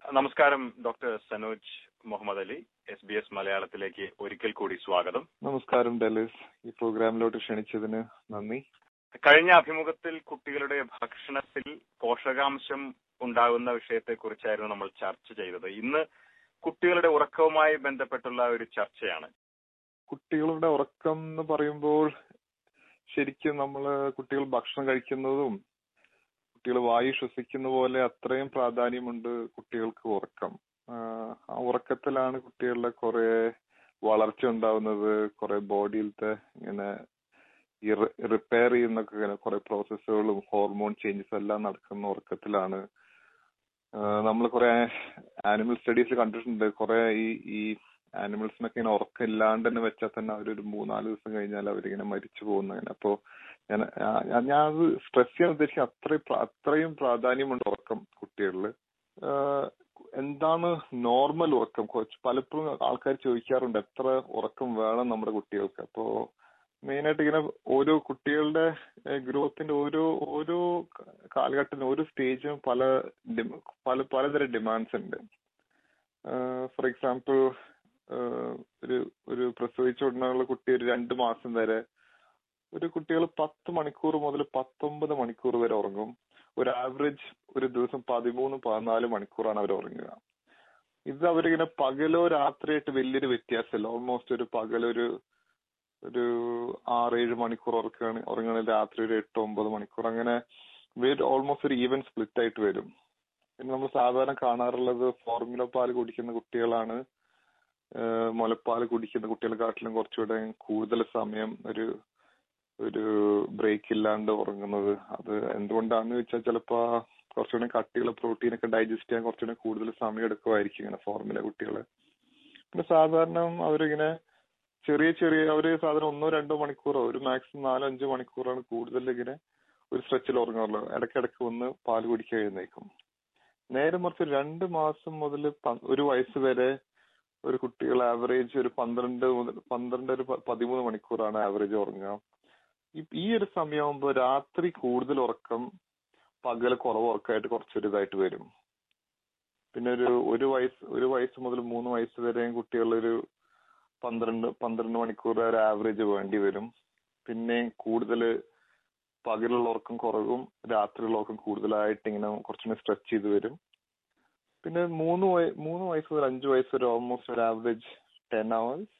നമസ്കാരം doctor Sanoj Muhammad Ali S B S മലയാളത്തിലേക്ക് ഒരിക്കൽ കൂടി സ്വാഗതം നമസ്കാരം ഡെലിസ് ഈ പ്രോഗ്രാമിലോട്ട് ക്ഷണിച്ചതിന് നന്ദി കഴിഞ്ഞ അഭിമുഖത്തിൽ കുട്ടികളുടെ ഭക്ഷണത്തിൽ പോഷകാംശം ഉണ്ടാകുന്ന വിഷയത്തെക്കുറിച്ചായിരുന്നു നമ്മൾ ചർച്ച ചെയ്തത് ഇന്ന് കുട്ടികളുടെ ഉറക്കവുമായി ബന്ധപ്പെട്ടുള്ള ഒരു ചർച്ചയാണ് കുട്ടികളുടെ ഉറക്കം എന്ന് പറയുമ്പോൾ ശരിക്കും നമ്മൾ കുട്ടികൾ ഭക്ഷണം കഴിക്കുന്നതും കുട്ടികൾ വായു ശ്വസിക്കുന്ന പോലെ അത്രയും പ്രാധാന്യമുണ്ട് കുട്ടികൾക്ക് ഉറക്കം ആഹ് ആ ഉറക്കത്തിലാണ് കുട്ടികളുടെ കുറെ വളർച്ച ഉണ്ടാവുന്നത് കുറെ ബോഡിയിലത്തെ ഇങ്ങനെ ഈ റിപ്പയർ ചെയ്യുന്നൊക്കെ ഇങ്ങനെ കുറെ പ്രോസസ്സുകളും ഹോർമോൺ ചേഞ്ചസ് എല്ലാം നടക്കുന്ന ഉറക്കത്തിലാണ് നമ്മൾ കുറെ ആനിമൽ സ്റ്റഡീസിൽ കണ്ടിട്ടുണ്ട് കുറെ ഈ ഈ ആനിമൽസിനൊക്കെ ഇങ്ങനെ ഉറക്കം ഇല്ലാണ്ട് തന്നെ വെച്ചാൽ തന്നെ അവരൊരു മൂന്നാല് ദിവസം കഴിഞ്ഞാൽ അവരിങ്ങനെ മരിച്ചു പോകുന്നതിന് അപ്പോ ഞാൻ ഞാൻ ഞാൻ അത് സ്ട്രെസ് ചെയ്യാൻ ഉദ്ദേശിക്കുക അത്രയും പ്ര- അത്രയും പ്രാധാന്യമുണ്ട് ഉറക്കം കുട്ടികളിൽ എന്താണ് നോർമൽ ഉറക്കം കുറച്ച് പലപ്പോഴും ആൾക്കാർ ചോദിക്കാറുണ്ട് എത്ര ഉറക്കം വേണം നമ്മുടെ കുട്ടികൾക്ക് അപ്പോ മെയിൻ ആയിട്ട് ഇങ്ങനെ ഓരോ കുട്ടികളുടെ ഗ്രോത്തിന്റെ ഓരോ ഓരോ കാലഘട്ടത്തിലും ഓരോ സ്റ്റേജിലും പല ഡിം- പല പലതരം ഡിമാൻഡ്സ് ഉണ്ട് ഫോർ എക്സാമ്പിൾ ഒരു ഒരു പ്രസവിച്ച ഉടനെയുള്ള കുട്ടി ഒരു രണ്ട് മാസം വരെ ഒരു കുട്ടികൾ പത്ത് മണിക്കൂർ മുതൽ പത്തൊമ്പത് മണിക്കൂർ വരെ ഉറങ്ങും ഒരു ആവറേജ് ഒരു ദിവസം പതിമൂന്ന് പതിനാല് മണിക്കൂറാണ് അവർ ഉറങ്ങുക ഇത് അവരിങ്ങനെ പകലോ രാത്രിയായിട്ട് വലിയൊരു വ്യത്യാസമില്ല ഓൾമോസ്റ്റ് ഒരു പകലൊരു ഒരു ആറേഴ് മണിക്കൂർ ഉറക്കുകയാണ് ഉറങ്ങുകയാണെങ്കിൽ രാത്രി ഒരു എട്ട് ഒമ്പത് മണിക്കൂർ അങ്ങനെ ഓൾമോസ്റ്റ് ഒരു ഈവൻ സ്പ്ലിറ്റ് ആയിട്ട് വരും പിന്നെ നമ്മൾ സാധാരണ കാണാറുള്ളത് ഫോർമുല പാൽ കുടിക്കുന്ന കുട്ടികളാണ് ഏഹ് മുലപ്പാൽ കുടിക്കുന്ന കുട്ടികളെക്കാട്ടിലും കുറച്ചുകൂടെ കൂടുതൽ സമയം ഒരു ഒരു ബ്രേക്ക് ഇല്ലാണ്ട് ഉറങ്ങുന്നത് അത് എന്തുകൊണ്ടാണെന്ന് വെച്ചാൽ ചിലപ്പോ കുറച്ചുകൂടെ കട്ടിയുള്ള പ്രോട്ടീൻ ഒക്കെ ഡൈജസ്റ്റ് ചെയ്യാൻ കുറച്ചുകൂടെ കൂടുതൽ സമയം എടുക്കുമായിരിക്കും ഇങ്ങനെ ഫോർമുല കുട്ടികള് പിന്നെ സാധാരണ അവരിങ്ങനെ ചെറിയ ചെറിയ അവര് സാധാരണ ഒന്നോ രണ്ടോ മണിക്കൂറോ ഒരു മാക്സിമം നാലോ അഞ്ചോ മണിക്കൂറാണ് കൂടുതൽ ഇങ്ങനെ ഒരു സ്ട്രെച്ചിൽ ഉറങ്ങാറുള്ളത് ഇടയ്ക്കിടയ്ക്ക് ഒന്ന് പാൽ കുടിക്കാൻ എഴുന്നേക്കും നേരെ മറിച്ച് ഒരു രണ്ട് മാസം മുതൽ ഒരു വയസ്സ് വരെ ഒരു കുട്ടികൾ ആവറേജ് ഒരു പന്ത്രണ്ട് മുതൽ പന്ത്രണ്ട് ഒരു പ- പതിമൂന്ന് മണിക്കൂറാണ് ആവറേജ് ഉറങ്ങുക ഈ- ഈ ഒരു സമയമാകുമ്പോൾ രാത്രി കൂടുതൽ ഉറക്കം പകൽ കുറവ് ഉറക്കമായിട്ട് കുറച്ചൊരു ഇതായിട്ട് വരും പിന്നെ ഒരു ഒരു വയസ്സ് ഒരു വയസ്സ് മുതൽ മൂന്ന് വയസ്സ് വരെയും കുട്ടികൾ ഒരു പന്ത്രണ്ട് പന്ത്രണ്ട് മണിക്കൂർ ഒരു ആവറേജ് വേണ്ടി വരും പിന്നെ കൂടുതൽ പകലുള്ള ഉറക്കം കുറവും രാത്രിയുള്ള ഉറക്കം കൂടുതലായിട്ട് ഇങ്ങനെ കുറച്ചുകൂടി സ്ട്രെച്ച് ചെയ്ത് വരും പിന്നെ മൂന്ന് വയ- മൂന്ന് വയസ്സ് മുതൽ അഞ്ച് വയസ്സ് വരെ ഓൾമോസ്റ്റ് ഒരു ആവറേജ് ടെൻ അവേഴ്സ്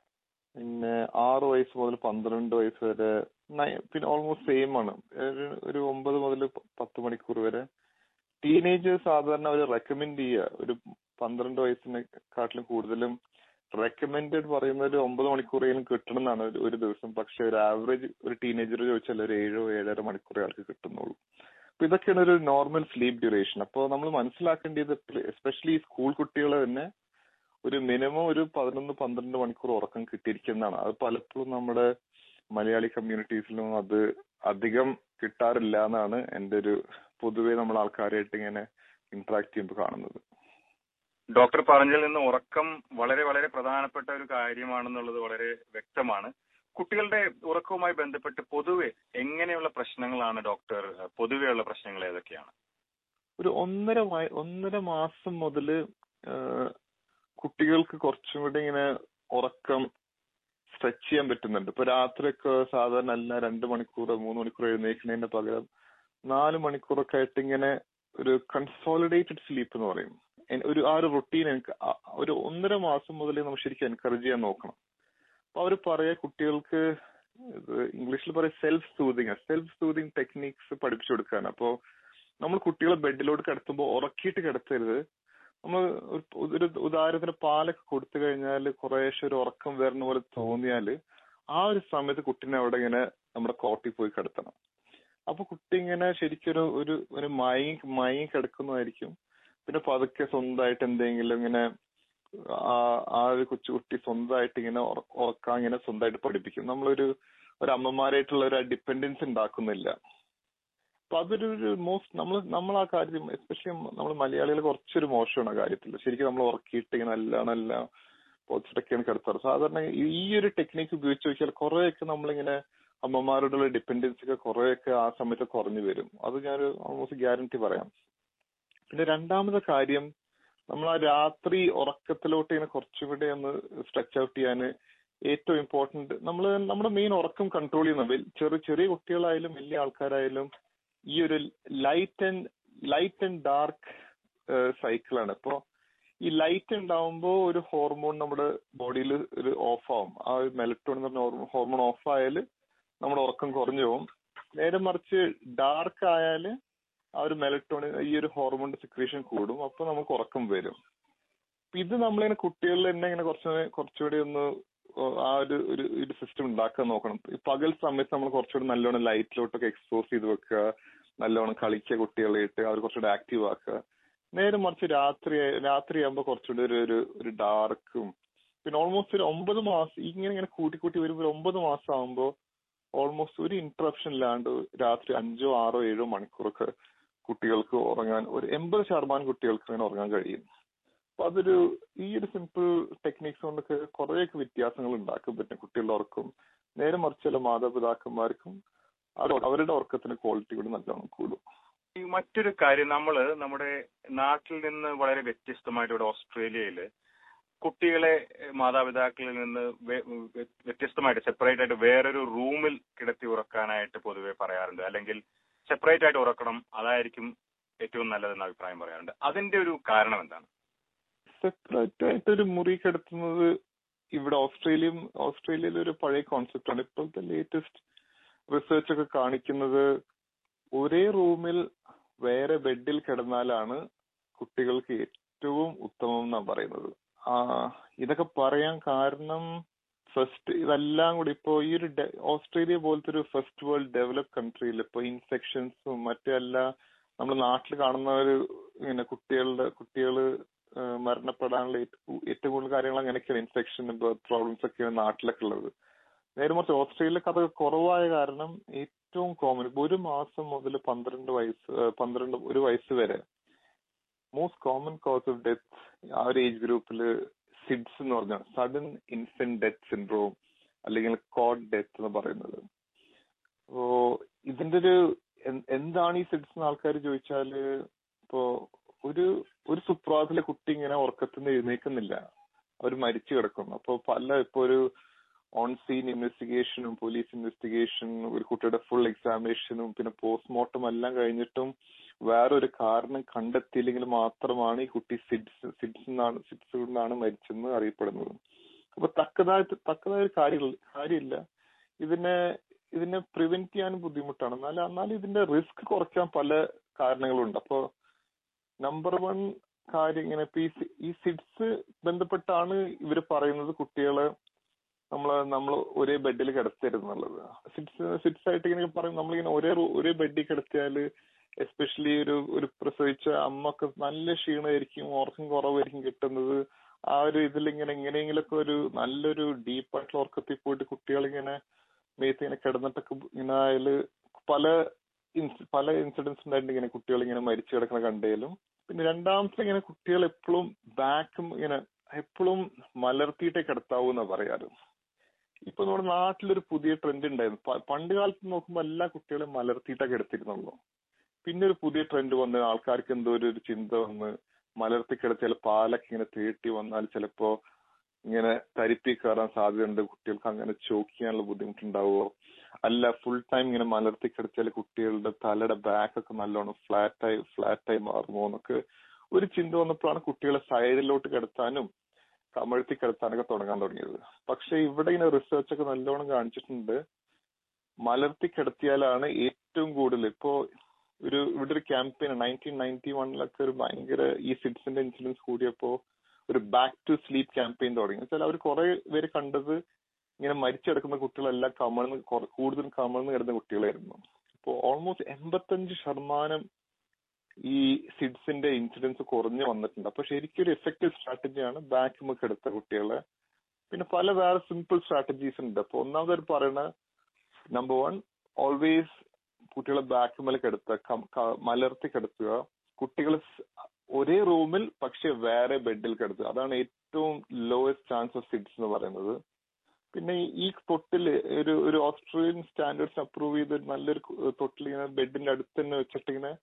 പിന്നെ ആറ് വയസ്സ് മുതൽ പന്ത്രണ്ട് വയസ്സ് വരെ നയ- പിന്നെ ഓൾമോസ്റ്റ് സെയിം ആണ് ഒരു ഒരു ഒമ്പത് മുതൽ പ- പത്ത് മണിക്കൂർ വരെ ടീനേജേഴ്സ് സാധാരണ അവർ റെക്കമെൻഡ് ചെയ്യുക ഒരു പന്ത്രണ്ട് വയസ്സിനെക്കാട്ടിലും കൂടുതലും റെക്കമെൻഡഡ് പറയുന്ന ഒരു ഒമ്പത് മണിക്കൂറെങ്കിലും കിട്ടണം എന്നാണ് ഒരു- ഒരു ദിവസം പക്ഷെ ഒരു ആവറേജ് ഒരു ടീനേജർ ചോദിച്ചാൽ ഒരു ഏഴോ ഏഴര മണിക്കൂറേ ആൾക്ക് കിട്ടുന്നുള്ളൂ അപ്പൊ ഇതൊക്കെയാണ് ഒരു നോർമൽ സ്ലീപ്പ് ഡ്യൂറേഷൻ അപ്പോൾ നമ്മൾ മനസ്സിലാക്കേണ്ടത് എസ്പെഷ്യലി സ്കൂൾ കുട്ടികൾ തന്നെ ഒരു മിനിമം ഒരു പതിനൊന്ന് പന്ത്രണ്ട് മണിക്കൂർ ഉറക്കം കിട്ടിയിരിക്കുന്നതാണ് അത് പലപ്പോഴും നമ്മുടെ മലയാളി കമ്മ്യൂണിറ്റീസിലും അത് അധികം കിട്ടാറില്ല എന്നാണ് എൻ്റെ ഒരു പൊതുവെ നമ്മൾ ആൾക്കാരായിട്ട് ഇങ്ങനെ ഇന്ററാക്ട് ചെയ്യുമ്പോൾ കാണുന്നത് ഡോക്ടർ പറഞ്ഞതിൽ നിന്ന് ഉറക്കം വളരെ വളരെ പ്രധാനപ്പെട്ട ഒരു കാര്യമാണെന്നുള്ളത് വളരെ വ്യക്തമാണ് കുട്ടികളുടെ ഉറക്കവുമായി ബന്ധപ്പെട്ട് പൊതുവെ എങ്ങനെയുള്ള പ്രശ്നങ്ങളാണ് ഡോക്ടർ പൊതുവെയുള്ള പ്രശ്നങ്ങൾ ഏതൊക്കെയാണ് ഒരു ഒന്നര വയ- ഒന്നര മാസം മുതല് ആഹ് കുട്ടികൾക്ക് കുറച്ചും കൂടി ഇങ്ങനെ ഉറക്കം സ്ട്രെച്ച് ചെയ്യാൻ പറ്റുന്നുണ്ട് ഇപ്പൊ രാത്രിയൊക്കെ സാധാരണ അല്ല രണ്ട് മണിക്കൂർ മൂന്ന് മണിക്കൂർ എഴുന്നേക്കുന്നതിന്റെ പകരം നാല് മണിക്കൂറൊക്കെ ആയിട്ട് ഇങ്ങനെ ഒരു കൺസോളിഡേറ്റഡ് സ്ലീപ്പ് എന്ന് പറയും എൻ- ഒരു ആ ഒരു റൊട്ടീൻ എനിക്ക് ആ- ഒരു ഒന്നര മാസം മുതൽ നമ്മൾ ശരിക്കും എൻകറേജ് ചെയ്യാൻ നോക്കണം അപ്പൊ അവര് പറയാ കുട്ടികൾക്ക് ഇത് ഇംഗ്ലീഷിൽ പറയാം self soothing self soothing techniques പഠിപ്പിച്ചു കൊടുക്കാൻ അപ്പോ നമ്മൾ കുട്ടികളെ ബെഡിലോട്ട് കിടത്തുമ്പോൾ ഉറക്കിയിട്ട് കിടത്തരുത് നമ്മൾ ഒരു- ഒരു ഉദാഹരണത്തിന് പാലൊക്കെ കൊടുത്തു കഴിഞ്ഞാൽ കുറേശ്ശെ ഒരു ഉറക്കം വരുന്ന പോലെ തോന്നിയാല് ആ ഒരു സമയത്ത് കുട്ടീനെ അവിടെ ഇങ്ങനെ നമ്മുടെ കോട്ടിൽ പോയി കിടത്തണം അപ്പൊ കുട്ടി ഇങ്ങനെ ശരിക്കും ഒരു ഒരു ഒരു മയങ്ങി മയങ്ങി കിടക്കുന്നതായിരിക്കും പിന്നെ പതുക്കെ സ്വന്തമായിട്ട് എന്തെങ്കിലും ഇങ്ങനെ ആ ആ ഒരു കൊച്ചുകുട്ടി സ്വന്തമായിട്ട് ഇങ്ങനെ ഉറ- ഉറക്കാൻ ഇങ്ങനെ സ്വന്തമായിട്ട് പഠിപ്പിക്കും നമ്മളൊരു ഒരു അമ്മമാരായിട്ടുള്ള ഒരു ഡിപ്പെൻഡൻസ് ഉണ്ടാക്കുന്നില്ല അപ്പൊ അതൊരു ഒരു മോസ്റ്റ് നമ്മൾ നമ്മൾ ആ കാര്യം എസ്പെഷ്യലി നമ്മൾ മലയാളികൾ കുറച്ചൊരു മോശമാണ് ആ കാര്യത്തിൽ ശരിക്കും നമ്മൾ ഉറക്കിയിട്ട് ഇങ്ങനെ നല്ല നല്ല പോച്ചിട്ടൊക്കെയാണ് കിടത്താറ് സാധാരണ ഈ ഒരു ടെക്നിക്ക് ഉപയോഗിച്ച് നോക്കിയാൽ കുറെയൊക്കെ നമ്മളിങ്ങനെ അമ്മമാരോടുള്ള ഡിപ്പെൻഡൻസി ഒക്കെ കുറെയൊക്കെ ആ സമയത്ത് കുറഞ്ഞു വരും അത് ഞാൻ ഓൾമോസ്റ്റ് ഗ്യാരണ്ടി പറയാം പിന്നെ രണ്ടാമത്തെ കാര്യം നമ്മൾ ആ രാത്രി ഉറക്കത്തിലോട്ട് ഇങ്ങനെ കുറച്ചും കൂടി ഒന്ന് സ്ട്രെച്ച് ഔട്ട് ചെയ്യാൻ ഏറ്റവും ഇമ്പോർട്ടന്റ് നമ്മൾ നമ്മുടെ മെയിൻ ഉറക്കം കൺട്രോൾ ചെയ്യുന്നത് ചെറിയ ചെറിയ കുട്ടികളായാലും വലിയ ആൾക്കാരായാലും ഈ ഒരു light and light and dark സൈക്കിളാണ് ഇപ്പോ ഈ ലൈറ്റ് ഉണ്ടാവുമ്പോൾ ഒരു ഹോർമോൺ നമ്മുടെ ബോഡിയിൽ ഒരു ഓഫ് ആവും ആ ഒരു മെലറ്റോൺ എന്ന് പറഞ്ഞ ഹോർമോൺ ഓഫ് ആയാൽ നമ്മുടെ ഉറക്കം കുറഞ്ഞു പോകും നേരെ മറിച്ച് ഡാർക്ക് ആയാൽ ആ ഒരു മെലറ്റോൺ ഈ ഒരു ഹോർമോണിന്റെ സിക്രീഷൻ കൂടും അപ്പൊ നമുക്ക് ഉറക്കം വരും ഇത് നമ്മളിങ്ങനെ കുട്ടികളിൽ തന്നെ ഇങ്ങനെ കുറച്ച് കുറച്ചുകൂടി ഒന്ന് ആ ഒരു ഒരു ഒരു സിസ്റ്റം ഉണ്ടാക്കാൻ നോക്കണം ഈ പകൽ സമയത്ത് നമ്മൾ കുറച്ചുകൂടി നല്ലോണം ലൈറ്റിലോട്ടൊക്കെ എക്സ്പോസ് ചെയ്ത് വെക്കുക നല്ലോണം കളിക്കുക കുട്ടികളായിട്ട് അവർ കുറച്ചുകൂടി ആക്റ്റീവ് ആക്കുക നേരെ മറിച്ച് രാത്രി രാത്രിയാകുമ്പോൾ കുറച്ചുകൂടി ഒരു ഒരു ഒരു ഡാർക്കും പിന്നെ ഓൾമോസ്റ്റ് ഒരു ഒമ്പത് മാസം ഇങ്ങനെ ഇങ്ങനെ കൂട്ടി കൂട്ടി വരുമ്പോൾ ഒമ്പത് മാസം ആകുമ്പോൾ ഓൾമോസ്റ്റ് ഒരു ഇന്ററപ്ഷൻ ഇല്ലാണ്ട് രാത്രി അഞ്ചോ ആറോ ഏഴോ മണിക്കൂറൊക്കെ കുട്ടികൾക്ക് ഉറങ്ങാൻ ഒരു എൺപത് ശതമാനം കുട്ടികൾക്ക് അങ്ങനെ ഉറങ്ങാൻ കഴിയും അപ്പൊ അതൊരു ഈ ഒരു സിമ്പിൾ ടെക്നിക്സ് കൊണ്ടൊക്കെ കുറേയൊക്കെ വ്യത്യാസങ്ങൾ ഉണ്ടാക്കാൻ പറ്റും കുട്ടികളുടെ ഉറക്കം നേരെ മറിച്ച് ചില മാതാപിതാക്കന്മാർക്കും അവരുടെ ഉറക്കത്തിന്റെ ക്വാളിറ്റി കൂടി നല്ലോണം കൂടും മറ്റൊരു കാര്യം നമ്മൾ നമ്മുടെ നാട്ടിൽ നിന്ന് വളരെ വ്യത്യസ്തമായിട്ട് ഇവിടെ ഓസ്ട്രേലിയയില് കുട്ടികളെ മാതാപിതാക്കളിൽ നിന്ന് വ്യത്യസ്തമായിട്ട് സെപ്പറേറ്റ് ആയിട്ട് വേറൊരു റൂമിൽ കിടത്തി ഉറക്കാനായിട്ട് പൊതുവെ പറയാറുണ്ട് അല്ലെങ്കിൽ സെപ്പറേറ്റ് ആയിട്ട് ഉറക്കണം അതായിരിക്കും ഏറ്റവും നല്ലതെന്ന് അഭിപ്രായം പറയാറുണ്ട് അതിന്റെ ഒരു കാരണം എന്താണ് സെപ്പറേറ്റ് ആയിട്ട് ഒരു മുറി കിടത്തുന്നത് ഇവിടെ ഓസ്ട്രേലിയയും ഓസ്ട്രേലിയയിലെ ഒരു പഴയ കോൺസെപ്റ്റ് ആണ് ഇപ്പോഴത്തെ ലേറ്റസ്റ്റ് റിസർച്ച് ഒക്കെ കാണിക്കുന്നത് ഒരേ റൂമിൽ വേറെ ബെഡിൽ കിടന്നാലാണ് കുട്ടികൾക്ക് ഏറ്റവും ഉത്തമം എന്നാണ് പറയുന്നത് ആ ഇതൊക്കെ പറയാൻ കാരണം ഫസ്റ്റ് ഇതെല്ലാം കൂടി ഇപ്പോ ഈ ഒരു ഓസ്ട്രേലിയ പോലത്തെ ഒരു ഫസ്റ്റ് വേൾഡ് ഡെവലപ്പ് കൺട്രിയിൽ ഇപ്പൊ ഇൻഫെക്ഷൻസും മറ്റല്ല നമ്മുടെ നാട്ടിൽ കാണുന്ന ഒരു ഇങ്ങനെ കുട്ടികളുടെ കുട്ടികള് മരണപ്പെടാനുള്ള ഏറ്റവും കൂടുതൽ കാര്യങ്ങൾ അങ്ങനെയൊക്കെയാണ് ഇൻഫെക്ഷൻ ബർത്ത് പ്രോബ്ലംസ് ഒക്കെയാണ് നാട്ടിലൊക്കെ ഉള്ളത് നേരെ മറിച്ച് ഓസ്ട്രേലിയയിലൊക്കെ അത് കുറവായ കാരണം ഏറ്റവും കോമൺ ഇപ്പൊ ഒരു മാസം മുതൽ പന്ത്രണ്ട് വയസ്സ് പന്ത്രണ്ട് ഒരു വയസ്സ് വരെ most common cause of death ആ ഒരു ഏജ് ഗ്രൂപ്പിൽ സിഡ്സ് എന്ന് പറഞ്ഞ സഡൻ ഇൻഫന്റ് ഡെത്ത് സിൻഡ്രോം അല്ലെങ്കിൽ കോഡ് ഡെത്ത് എന്ന് പറയുന്നത് അപ്പോ ഇതിന്റെ ഒരു എന്താണ് ഈ സിഡ്സ് എന്ന് ആൾക്കാർ ചോദിച്ചാല് ഇപ്പോ ഒരു ഒരു സുപ്രഭാതത്തിലെ കുട്ടി ഇങ്ങനെ ഉറക്കത്തിൽ നിന്ന് എഴുന്നേക്കുന്നില്ല അവർ മരിച്ചു കിടക്കുന്നു അപ്പൊ പല ഇപ്പൊ ഒരു ഓൺ സീൻ ഇൻവെസ്റ്റിഗേഷനും പോലീസ് ഇൻവെസ്റ്റിഗേഷൻ ഒരു കുട്ടിയുടെ ഫുൾ എക്സാമിനേഷനും പിന്നെ പോസ്റ്റ്മോർട്ടം എല്ലാം കഴിഞ്ഞിട്ടും വേറൊരു കാരണം കണ്ടെത്തിയില്ലെങ്കിൽ മാത്രമാണ് ഈ കുട്ടി സിഡ്സ് സിഡ്സ് എന്നാണ് സിഡ്സ് കൊണ്ടാണ് മരിച്ചെന്ന് അറിയപ്പെടുന്നത് അപ്പൊ തക്കതായിട്ട് തക്കതായ ഒരു കാര്യം കാര്യമില്ല ഇതിനെ ഇതിനെ പ്രിവെന്റ് ചെയ്യാൻ ബുദ്ധിമുട്ടാണ് എന്നാൽ എന്നാൽ ഇതിന്റെ റിസ്ക് കുറയ്ക്കാൻ പല കാരണങ്ങളുണ്ട് അപ്പോ നമ്പർ വൺ കാര്യം ഇങ്ങനെ ഇപ്പൊ ഈ സിഡ്സ് ബന്ധപ്പെട്ടാണ് ഇവർ പറയുന്നത് കുട്ടികളെ നമ്മള് നമ്മൾ ഒരേ ബെഡിൽ കിടത്തരുന്നുള്ളത് സിറ്റ്സ് സിറ്റ്സ് ആയിട്ട് ഇങ്ങനെ പറയും നമ്മളിങ്ങനെ ഒരേ ഒരേ ബെഡിൽ കിടത്തിയാല് എസ്പെഷ്യലി ഒരു ഒരു പ്രസവിച്ച അമ്മക്ക് നല്ല ക്ഷീണമായിരിക്കും ഉറക്കം കുറവായിരിക്കും കിട്ടുന്നത് ആ ഒരു ഇതിൽ ഇങ്ങനെ എങ്ങനെയെങ്കിലൊക്കെ ഒരു നല്ലൊരു ഡീപ്പായിട്ടുള്ള ഉറക്കത്തിൽ പോയിട്ട് കുട്ടികളിങ്ങനെ മേത്ത് ഇങ്ങനെ കിടന്നിട്ടൊക്കെ ഇങ്ങനെ അതില് പല പല ഇൻസിഡൻസ് ഉണ്ടായിട്ടുണ്ട് ഇങ്ങനെ കുട്ടികൾ ഇങ്ങനെ മരിച്ചു കിടക്കുന്ന കണ്ടേലും പിന്നെ രണ്ടാമത്തെ ഇങ്ങനെ കുട്ടികൾ എപ്പോഴും ബാക്കും ഇങ്ങനെ എപ്പോഴും മലർത്തിയിട്ടേ കിടത്താവൂ എന്നാ പറയാറ് ഇപ്പൊ നമ്മുടെ നാട്ടിലൊരു പുതിയ ട്രെൻഡ് ഉണ്ടായിരുന്നു പണ്ട് കാലത്ത് നോക്കുമ്പോൾ എല്ലാ കുട്ടികളെയും മലർത്തിയിട്ടൊക്കെ എടുത്തിരുന്നുള്ളൂ പിന്നെ ഒരു പുതിയ ട്രെൻഡ് വന്ന് ആൾക്കാർക്ക് എന്തോ ഒരു ചിന്ത വന്ന് മലർത്തി കിടത്തിയാൽ പാലൊക്കെ ഇങ്ങനെ തേട്ടി വന്നാൽ ചിലപ്പോ ഇങ്ങനെ തരിപ്പി കയറാൻ സാധ്യതയുണ്ട് കുട്ടികൾക്ക് അങ്ങനെ ചോക്ക് ചെയ്യാനുള്ള ബുദ്ധിമുട്ടുണ്ടാവുമോ അല്ല ഫുൾ ടൈം ഇങ്ങനെ മലർത്തി കിടത്തിയാൽ കുട്ടികളുടെ തലയുടെ ബാക്ക് ഒക്കെ നല്ലോണം ഫ്ലാറ്റായി ഫ്ലാറ്റായി മാറുമോ എന്നൊക്കെ ഒരു ചിന്ത വന്നപ്പോഴാണ് കുട്ടികളെ സൈഡിലോട്ട് കിടത്താനും കമഴ്ത്തി കിടത്താനൊക്കെ തുടങ്ങാൻ തുടങ്ങിയത് പക്ഷെ ഇവിടെ ഇങ്ങനെ റിസർച്ച് ഒക്കെ നല്ലോണം കാണിച്ചിട്ടുണ്ട് മലർത്തി കിടത്തിയാലാണ് ഏറ്റവും കൂടുതൽ ഇപ്പോ ഒരു ഇവിടെ ഒരു ക്യാമ്പയിൻ നയൻറ്റീൻ നയൻറ്റി വണ്ണിലൊക്കെ ഒരു ഭയങ്കര ഈ സിഡ്സിന്റെ ഇൻസിഡൻസ് കൂടിയപ്പോ ഒരു ബാക്ക് ടു സ്ലീപ്പ് ക്യാമ്പയിൻ തുടങ്ങി വെച്ചാൽ അവർ കുറെ പേര് കണ്ടത് ഇങ്ങനെ മരിച്ചു കിടക്കുന്ന കുട്ടികളെല്ലാം കമഴ്ന്ന് കൂടുതൽ കമഴ്ന്ന് കിടന്ന കുട്ടികളായിരുന്നു അപ്പോൾ ഓൾമോസ്റ്റ് എൺപത്തഞ്ച് ശതമാനം ഈ സിഡ്സിന്റെ ഇൻസിഡൻസ് കുറഞ്ഞു വന്നിട്ടുണ്ട് അപ്പൊ ശരിക്കും ഒരു എഫക്റ്റീവ് സ്ട്രാറ്റജിയാണ് ബാക്ക് മുക്ക് എടുത്ത കുട്ടികളെ പിന്നെ പല വേറെ സിമ്പിൾ സ്ട്രാറ്റജീസ് ഉണ്ട് അപ്പൊ ഒന്നാമത് പറയുന്ന നമ്പർ വൺ ഓൾവേസ് കുട്ടികളെ ബാക്ക് മേലെ കിടത്തുക മലർത്തി കിടത്തുക കുട്ടികൾ ഒരേ റൂമിൽ പക്ഷെ വേറെ ബെഡിൽ കിടത്തുക അതാണ് ഏറ്റവും ലോവസ്റ്റ് ചാൻസ് ഓഫ് സിഡ്സ് എന്ന് പറയുന്നത് പിന്നെ ഈ തൊട്ടിൽ ഒരു ഒരു ഓസ്ട്രേലിയൻ സ്റ്റാൻഡേർഡ്സ് അപ്രൂവ് ചെയ്ത് നല്ലൊരു തൊട്ടിൽ ഇങ്ങനെ ബെഡിന്റെ അടുത്ത് തന്നെ വെച്ചിട്ട് ഇങ്ങനെ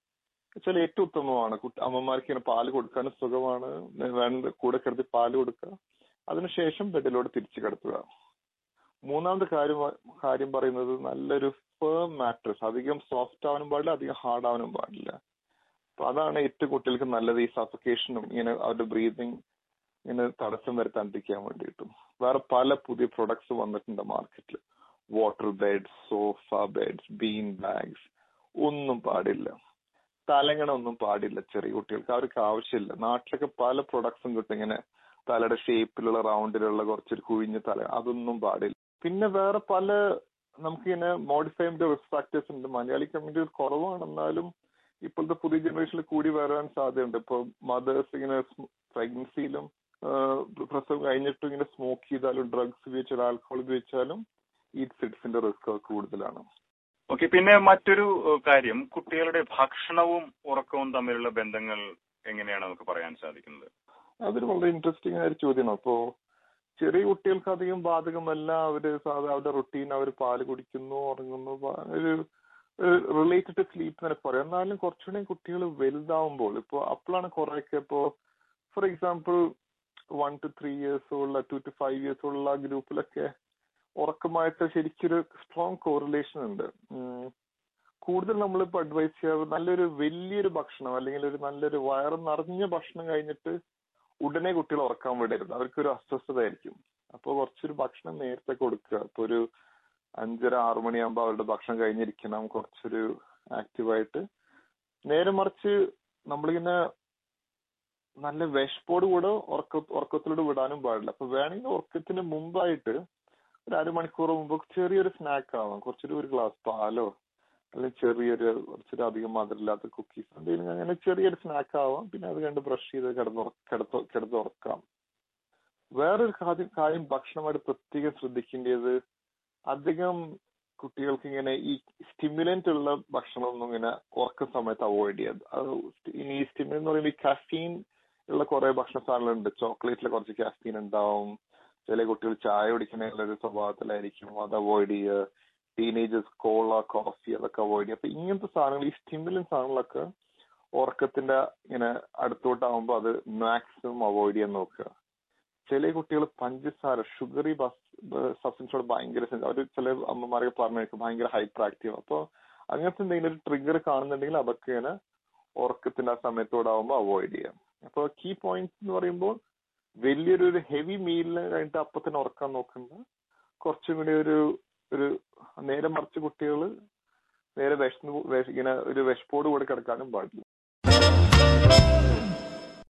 വെച്ചാൽ ഏറ്റവും ഉത്തമമാണ് കുട്ടി- അമ്മമാർക്ക് ഇങ്ങനെ പാല് കൊടുക്കാനും സുഖമാണ് വേണ്ട കൂടെ കിടത്തി പാല് കൊടുക്കുക അതിനുശേഷം ബെഡിലോട്ട് തിരിച്ചു കിടത്തുക മൂന്നാമത്തെ കാര്യം വ- കാര്യം പറയുന്നത് നല്ലൊരു ഫേം മാട്രസ് അധികം സോഫ്റ്റ് ആവാനും പാടില്ല അധികം ഹാർഡ് ആവാനും പാടില്ല അപ്പൊ അതാണ് ഏറ്റവും കുട്ടികൾക്ക് നല്ലത് ഈ സഫക്കേഷനും ഇങ്ങനെ അവരുടെ ബ്രീതിങ് ഇങ്ങനെ തടസ്സം വരുത്താണ്ടിരിക്കാൻ വേണ്ടിയിട്ടും വേറെ പല പുതിയ പ്രൊഡക്ട്സ് വന്നിട്ടുണ്ട് മാർക്കറ്റിൽ water beds sofa beds bean bags ഒന്നും പാടില്ല തലങ്ങണ ഒന്നും പാടില്ല ചെറിയ കുട്ടികൾക്ക് അവർക്ക് ആവശ്യമില്ല നാട്ടിലൊക്കെ പല പ്രൊഡക്ട്സും കിട്ടും ഇങ്ങനെ തലയുടെ ഷേപ്പിലുള്ള റൗണ്ടിലുള്ള കുറച്ചൊരു കുഴിഞ്ഞ തല അതൊന്നും പാടില്ല പിന്നെ വേറെ പല നമുക്കിങ്ങനെ മോഡിഫൈഡ് റിസ്ക് ഫാക്ടേഴ്സ് ഉണ്ട് മലയാളി കമ്മ്യൂണിറ്റി കുറവാണ് എന്നാലും ഇപ്പോഴത്തെ പുതിയ ജനറേഷനിൽ കൂടി വരാൻ സാധ്യതയുണ്ട് ഇപ്പൊ മദേഴ്സ് ഇങ്ങനെ പ്രഗ്നൻസിയിലും പ്രസവം കഴിഞ്ഞിട്ടും ഇങ്ങനെ സ്മോക്ക് ചെയ്താലും ഡ്രഗ്സ് ഉപയോഗിച്ചാലും ആൽക്കഹോൾ ഉപയോഗിച്ചാലും ഈ സിഡ്സിന്റെ റിസ്ക് കൂടുതലാണ് ഓക്കെ പിന്നെ മറ്റൊരു ഏഹ്, കാര്യം കുട്ടികളുടെ ഭക്ഷണവും ഉറക്കവും തമ്മിലുള്ള ബന്ധങ്ങൾ എങ്ങനെയാണ് നമുക്ക് പറയാൻ സാധിക്കുന്നത് അതൊരു വളരെ ഇൻട്രസ്റ്റിംഗ് ആയ ഒരു ചോദ്യമാണ് അപ്പോ ചെറിയ കുട്ടികൾക്ക് അധികം ബാധകമല്ല അവര് സാധാ അവരുടെ റുട്ടീൻ അവർ പാല് കുടിക്കുന്നു ഉറങ്ങുന്നു പ- ഒരു റിലേറ്റഡ് ടു സ്ലീപ്പ് തന്നെ പറയാം എന്നാലും കുറച്ചുകൂടി കുട്ടികൾ വലുതാവുമ്പോൾ ഇപ്പൊ അപ്പോഴാണ് കുറെയൊക്കെ ഇപ്പോ for example one two three years ഉള്ള ടു ടു ഫൈവ് ഇയേഴ്സ് ഉള്ള ഗ്രൂപ്പിലൊക്കെ ഉറക്കമായിട്ട് ശരിക്കൊരു സ്ട്രോങ് കോറിലേഷൻ ഉണ്ട് ഉം. കൂടുതൽ നമ്മളിപ്പോ അഡ്വൈസ് ചെയ്യാറ് നല്ലൊരു വലിയൊരു ഭക്ഷണം അല്ലെങ്കിൽ ഒരു നല്ലൊരു വയറ് നിറഞ്ഞ ഭക്ഷണം കഴിഞ്ഞിട്ട് ഉടനെ കുട്ടികൾ ഉറക്കാൻ വിടരുത് അവർക്കൊരു അസ്വസ്ഥതയായിരിക്കും അപ്പോൾ കുറച്ചൊരു ഭക്ഷണം നേരത്തെ കൊടുക്കുക ഇപ്പൊ ഒരു അഞ്ചര ആറു മണിയാകുമ്പോൾ അവരുടെ ഭക്ഷണം കഴിഞ്ഞിരിക്കണം കുറച്ചൊരു ആക്റ്റീവായിട്ട് നേരെ മറിച്ച് നമ്മളിങ്ങനെ നല്ല വിശപ്പോട് കൂടെ ഉറക്ക ഉറക്കത്തിലൂടെ വിടാനും പാടില്ല അപ്പൊ വേണമെങ്കിൽ ഉറക്കത്തിന് മുമ്പായിട്ട് ഒരു അരമണിക്കൂർ മുമ്പ് ചെറിയൊരു സ്നാക്ക് ആവാം കുറച്ചൊരു ഒരു ഗ്ലാസ് പാലോ അല്ലെങ്കിൽ ചെറിയൊരു കുറച്ചൊരു അധികം മധുരമില്ലാത്ത കുക്കീസ് എന്തെങ്കിലും അങ്ങനെ ചെറിയൊരു സ്നാക്ക് ആവാം പിന്നെ അത് കണ്ട് ബ്രഷ് ചെയ്ത് കിടന്നു കിടത്ത് കിടന്നുറക്കാം വേറൊരു കാര്യം കാര്യം ഭക്ഷണമായിട്ട് പ്രത്യേകം ശ്രദ്ധിക്കേണ്ടത് അധികം കുട്ടികൾക്ക് ഇങ്ങനെ ഈ സ്റ്റിമുലന്റ് ഉള്ള ഭക്ഷണമൊന്നും ഇങ്ങനെ ഉറക്ക സമയത്ത് അവോയ്ഡ് ചെയ്യാം അത് ഈ സ്റ്റിമുലന്റ് എന്ന് പറയുമ്പോൾ ഈ കഫീൻ ഉള്ള കുറെ ഭക്ഷണ സാധനങ്ങളുണ്ട് ചോക്ലേറ്റിൽ കുറച്ച് കാഫീൻ ഉണ്ടാവും ചില കുട്ടികൾ ചായ കുടിക്കുന്ന ഒരു സ്വഭാവത്തിലായിരിക്കും അത് അവോയ്ഡ് ചെയ്യുക ടീനേജേഴ്സ് കോള കോഫി അതൊക്കെ അവോയ്ഡ് ചെയ്യുക അപ്പൊ ഇങ്ങനത്തെ സാധനങ്ങൾ ഈ സ്റ്റിമുലൻ സാധനങ്ങളൊക്കെ ഉറക്കത്തിന്റെ ഇങ്ങനെ അടുത്തോട്ടാവുമ്പോൾ അത് മാക്സിമം അവോയ്ഡ് ചെയ്യാൻ നോക്കുക ചില കുട്ടികൾ പഞ്ചസാര ഷുഗറി സബ്സ്റ്റൻസോട് ഭയങ്കര അവർ ചില അമ്മമാരൊക്കെ പറഞ്ഞു ഭയങ്കര ഹൈപ്പർ ആക്റ്റീവ് അപ്പൊ അങ്ങനത്തെ എന്തെങ്കിലും ഒരു ട്രിഗർ കാണുന്നുണ്ടെങ്കിൽ അതൊക്കെ ഇങ്ങനെ ഉറക്കത്തിന്റെ ആ സമയത്തോടാവുമ്പോൾ അവോയ്ഡ് ചെയ്യാം അപ്പൊ കീ പോയിന്റ്സ് എന്ന് പറയുമ്പോൾ വലിയൊരു ഒരു ഹെവി മീലിന് കഴിഞ്ഞിട്ട് അപ്പൊ തന്നെ ഉറക്കാൻ നോക്കണ്ട കുറച്ചും കൂടി ഒരു ഒരു നേരെ മറിച്ച് കുട്ടികൾ നേരെ വിശന്ന് ഇങ്ങനെ ഒരു വിശപ്പോട് കൂടെ കിടക്കാനും പാടില്ല